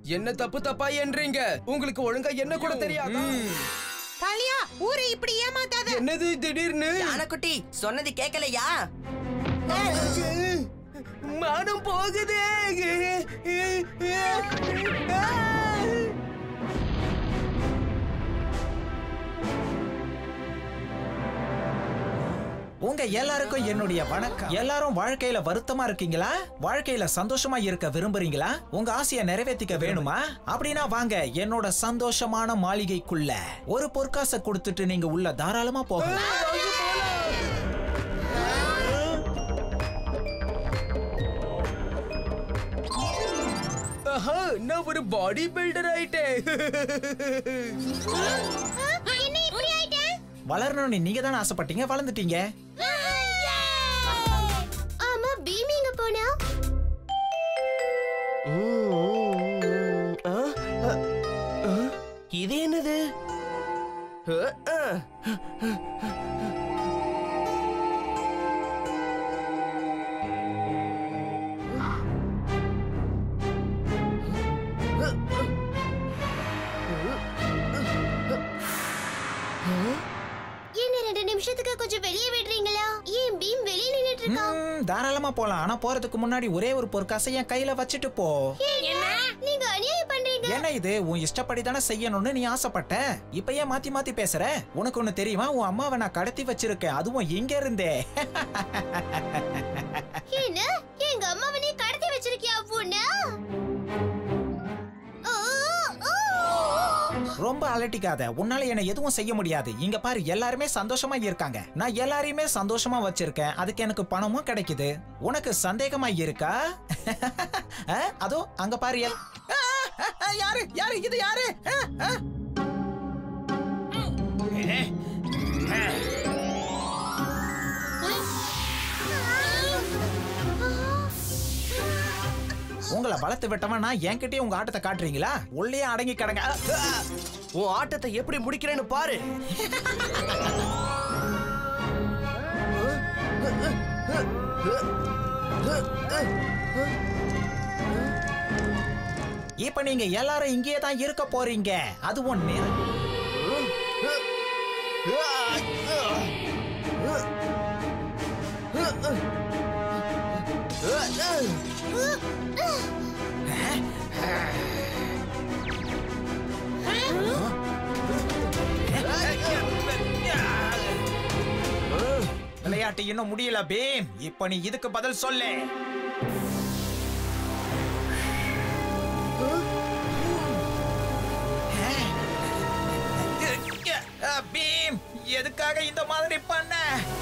என்ன தப்பு தப்பா என்றீங்க உங்களுக்கு ஒழுங்கா என்ன கூட தெரியாதா காளியா ஊரை இப்படி ஏமாத்தாத என்னது திடீர்னு யானைக்குட்டி சொன்னது கேட்கலையா மானம் போகுதே உங்க எல்லாருக்கும் என்னுடைய வணக்கம் எல்லாரும் வாழ்க்கையில வருத்தமா இருக்கீங்களா வாழ்க்கையில சந்தோஷமா இருக்க விரும்புறீங்களா உங்க ஆசையை நிறைவேற்றிக்க வேணுமா அப்படின்னா வாங்க என்னோட சந்தோஷமான மாளிகைக்குள்ள ஒரு பொற்காசை கொடுத்துட்டு நீங்க உள்ள தாராளமா போகலாம் ஆஹா, நான் ஒரு பாடி பில்டர் ஆயிட்டேன் என்ன இப்படி ஆயிட்டேன் வளரணும்னு நீங்க தானே ஆசைப்பட்டீங்க வளர்ந்துட்டீங்க ஆமா பீம் எங்க போனா ஆ, ஆ, ஆ, இது என்னது ஆ, ஆ. என்ன ரெண்டு நிமிஷத்துக்கு கொஞ்சம் வெளியே விடுறீங்களா ஏன் பீம் வெளியே நின்னுட்டு இருக்கா ம், தாராளமா போலாம் ஆனா போறதுக்கு முன்னாடி ஒரே ஒரு பொற்காசை என் கையில வச்சுட்டு போ என்ன நீங்க அநியாயம் பண்றீங்க என்ன இது உன் இஷ்டப்படி தானே செய்யணும்னு நீ ஆசைப்பட்ட இப்ப ஏன் மாத்தி மாத்தி பேசுற உனக்கு ஒண்ணு தெரியுமா உன் அம்மாவை நான் கடத்தி வச்சிருக்கேன் அதுவும் இங்க இருந்தே என்ன எங்க அம்மாவை நீ கடத்தி வச்சிருக்கியா பொண்ணு ஓ, ஓ. ரொம்ப அலட்டிக்காத உன்னால என்ன எதுவும் செய்ய முடியாது இங்க பாரு எல்லாருமே சந்தோஷமா இருக்காங்க நான் எல்லாரையுமே சந்தோஷமா வச்சிருக்கேன் அதுக்கு எனக்கு பணமும் கிடைக்குது உனக்கு சந்தேகமா இருக்கா அஹ், அதோ அங்க பாரு எல்- ஆ, ஆ, ஆ, யாரு யாரு இது யாரு ஆ, ஆ. உங்களை வளர்த்து விட்டவன் நான் என்கிட்டயே உங்க ஆட்டத்தை காட்டுறீங்களா உள்ளே அடங்கி கிடங்க அ, அ. உன் ஆட்டத்தை எப்படி முடிக்கிறேன்னு பாரு இப்ப நீங்க எல்லாரும் இங்கேயே தான் இருக்க போறீங்க அதுவும் நேரம் விளையாட்டு இன்னும் முடியல பீம் இப்ப நீ இதுக்கு பதில் சொல்லு அஹ், பீம் எதுக்காக இந்த மாதிரி பண்ண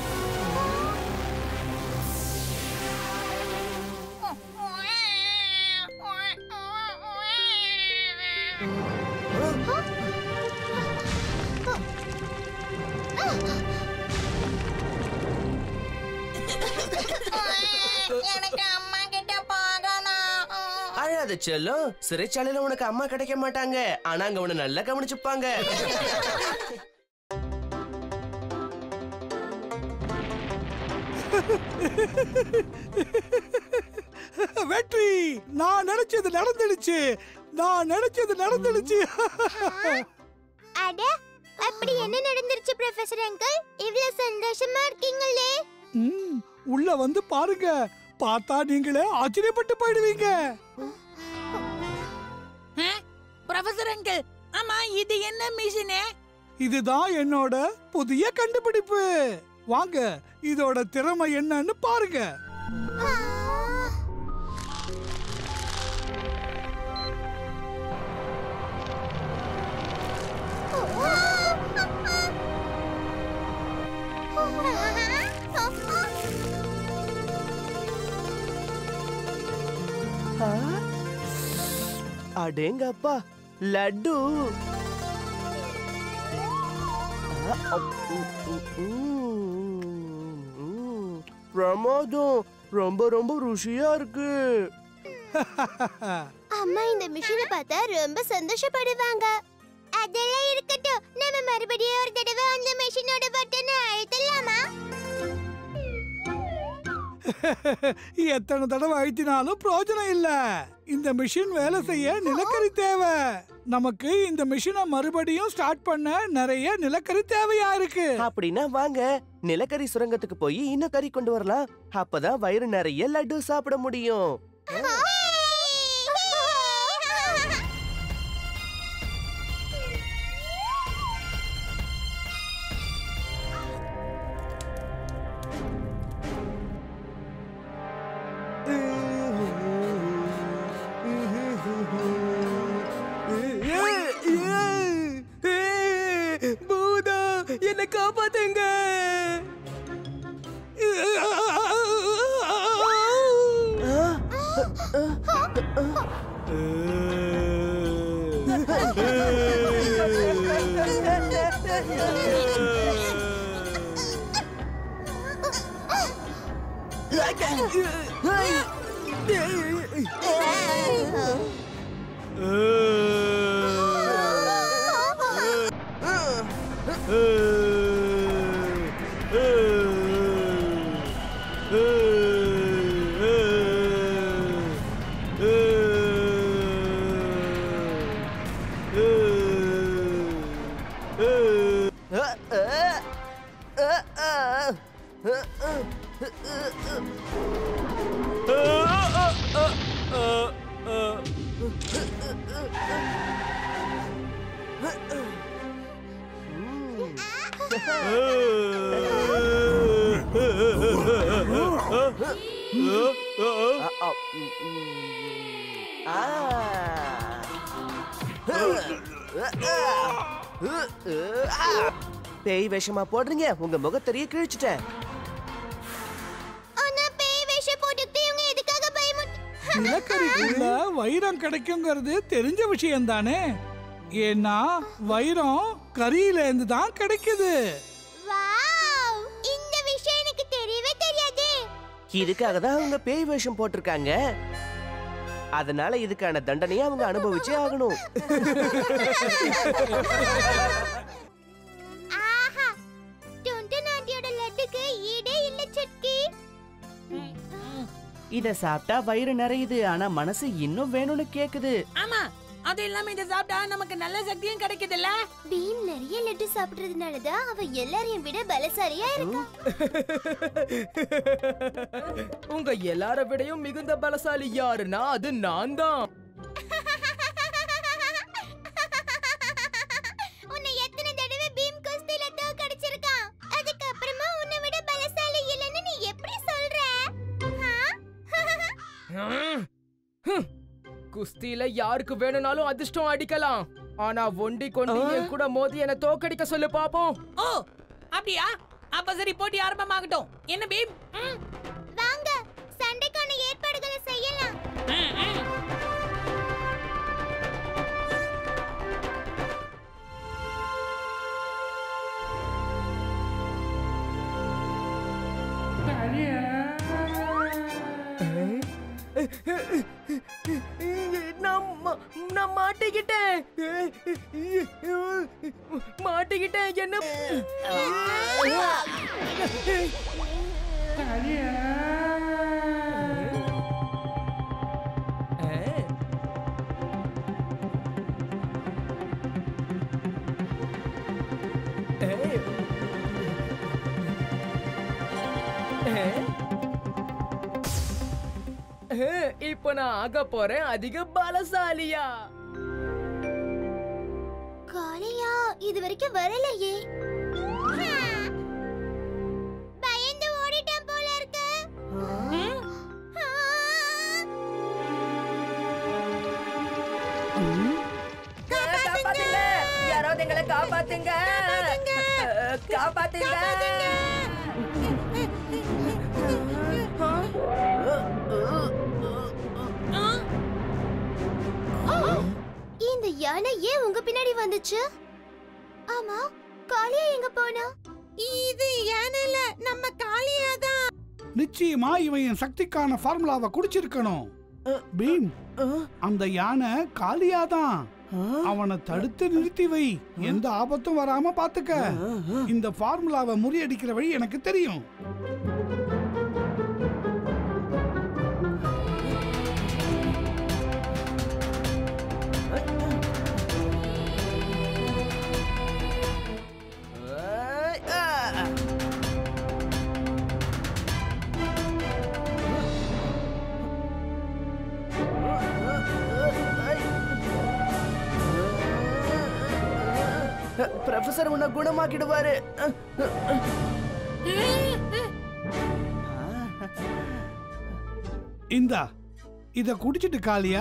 எனக்கு அம்மா கிட்ட போகணும் அழாத செல்லம் சிறைச்சாலையில உனக்கு அம்மா கிடைக்க மாட்டாங்க ஆனா அங்க உன்னை நல்லா கவனிச்சுப்பாங்க வெற்றி நான் நினைச்சது நடந்துடுச்சு நான் நினைச்சது நடந்துடுச்சு அட அப்படி என்ன நடந்துருச்சு ப்ரொஃபசர் அங்கிள் இவ்ளோ சந்தோஷமா இருக்கீங்களே ம், உள்ள வந்து பாருங்க பார்த்தா நீங்களே ஆச்சரியப்பட்டு போயிடுவீங்க ப்ரொஃபசர் அங்கிள் ஆமா இது என்ன மிஷினு இதுதான் என்னோட புதிய கண்டுபிடிப்பு வாங்க இதோட திறமை என்னன்னு பாருங்க அடேங்கப்பா லட்டு ஆ, அப், உ, உ, உம், உம். பிரமாதம் ரொம்ப ரொம்ப ருசியா இருக்கு அம்மா இந்த மிஷினை பார்த்தா ரொம்ப சந்தோஷப்படுவாங்க அதெல்லாம் இருக்கட்டும் நம்ம மறுபடியும் ஒரு தடவை அந்த மிஷினோட பட்டனை அழுத்தலாமா எத்தனை தடவை அழுத்தினாலும் பிரயோஜனம் இல்ல இந்த மிஷின் வேலை செய்ய நிலக்கரி தேவை நமக்கு இந்த மிஷினை மறுபடியும் ஸ்டார்ட் பண்ண நிறைய நிலக்கரி தேவையா இருக்கு அப்படின்னா வாங்க நிலக்கரி சுரங்கத்துக்கு போய் இன்னும் கறி கொண்டு வரலாம் அப்பதான் வயிறு நிறைய லட்டு சாப்பிட முடியும் பூதா என்ன காப்பாத்துங்க பேய் வேஷமா போடுறீங்க உங்க முகத்தறிய கிழிச்சிட்டேன் ஆனா பேய் வேஷம் போட்டுக்கிட்டு இவங்க எதுக்காக பயமுறுத்து நிலக்கரிக்குள்ள வைரம் கிடைக்குங்கிறது தெரிஞ்ச விஷயம் தானே ஏன்னா வைரம் கரியில இருந்து தான் கிடைக்குது வாவ் இந்த விஷயம் எனக்கு தெரியவே தெரியாது இதுக்காக தான் அவங்க பேய் வேஷம் போட்டிருக்காங்க அதனால இதுக்கான தண்டனையை அவங்க அனுபவிச்சே ஆகணும் ஆஹா டொண்டு நாட்டியோட லட்டுக்கு ஈடே இல்ல சுட்கி இத சாப்பிட்டா வயிறு நிறையுது ஆனா மனசு இன்னும் வேணும்னு கேக்குது ஆமா அது இல்லாம இதை சாப்பிட்டா நமக்கு நல்ல சக்தியும் கிடைக்குதுல்ல பீம் நிறைய லட்டு சாப்பிடுறதுனால தான் அவ எல்லாரையும் விட பலசாலியா இருக்கா உங்க எல்லார விடையும் மிகுந்த பலசாலி யாருன்னா அது நான் தான் உன்னை எத்தனை தடவை பீம் குஸ்தில தோக்கடிச்சிருக்கான் அதுக்கப்புறமா உன்னை விட பலசாலி இல்லைன்னு நீ எப்படி சொல்ற ஆ? ஹம். ஹம். குஸ்தியில யாருக்கு வேணும்னாலும் அதிர்ஷ்டம் அடிக்கலாம் ஆனா ஒண்டி கொண்டு என் கூட மோதி என்ன தோக்கடிக்க சொல்லு பாப்போம் ஓ அப்படியா அப்ப சரி போட்டி ஆரம்பமாகட்டும் என்ன பீம் ம், வாங்க சண்டைக்கான ஏற்பாடுகளை செய்யலாம் ம், ம். நான் மா- நான் மாட்டிக்கிட்டேன் மாட்டிக்கிட்டேன் என்ன இப்போ நான் ஆக போறேன் அதிக பலசாலியா காளையா இது வரைக்கும் வரலையே பயந்து ஓடிட்டான் போல இருக்கு ம். ஆ. காப்பாத்துங்க யாராவது எங்களை காப்பாத்துங்க காப்பாத்துங்க இந்த யானை ஏன் உங்க பின்னாடி வந்துச்சு ஆமா காளியா எங்க போனா இது யானை இல்ல நம்ம காளியா தான் நிச்சயமா இவன் என் சக்திக்கான ஃபார்முலாவை குடிச்சிருக்கணும் பீம் அந்த யானை காலியாதான் அவனை தடுத்து நிறுத்தி வை எந்த ஆபத்தும் வராம பாத்துக்க இந்த ஃபார்முலாவை முறியடிக்கிற வழி எனக்கு தெரியும் ப்ரொஃபசர் உன்னை குணமாக்கிடுவாரு இந்தா இத குடிச்சிட்டு காளியா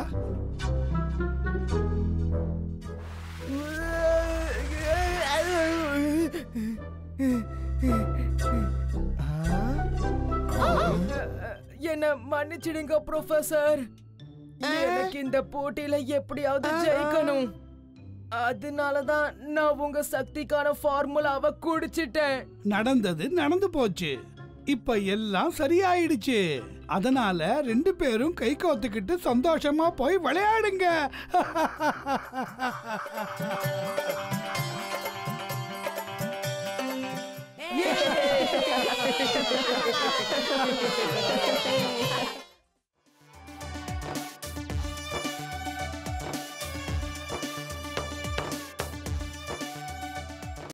என்ன மன்னிச்சிடுங்க ப்ரொஃபசர் எனக்கு இந்த போட்டியில எப்படியாவது ஜெயிக்கணும் அதனாலதான் நான் உங்க சக்திக்கான ஃபார்முலாவை குடிச்சிட்டேன் நடந்தது நடந்து போச்சு இப்ப எல்லாம் சரியாயிடுச்சு அதனால ரெண்டு பேரும் கை கோத்துக்கிட்டு சந்தோஷமா போய் விளையாடுங்க